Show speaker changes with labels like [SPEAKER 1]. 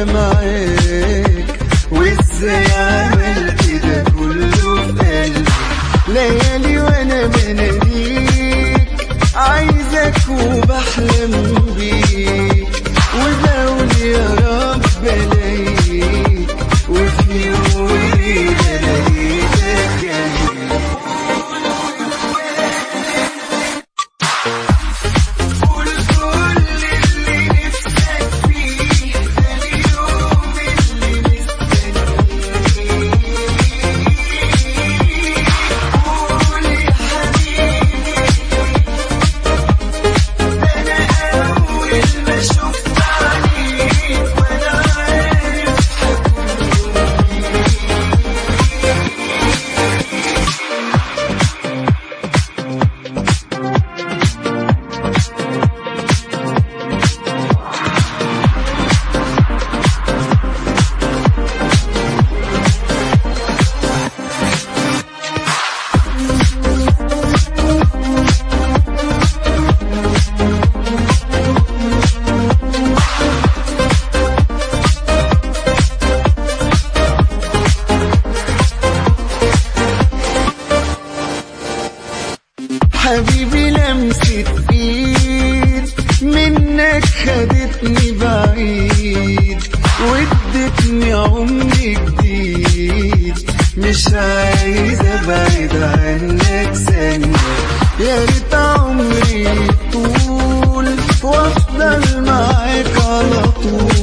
[SPEAKER 1] معاك وازاي عملت ده كله في قلبي ليالي وانا بناديك عايزك وبحلم بيك وبقول يا رب الاقيك وفي يوم وليلة لقيتك جنبي قول كل اللي نفسك فيه ده اليوم اللي مستنيه قول يا حبيبي ده انا اول ما شفت عليك وانا عارف حبيبي لمسة ايد منك خدتني بعيد وادتني عمر جديد مش عايز ابعد عنك ثانية يا ريت عمري طول وافضل معاك على طول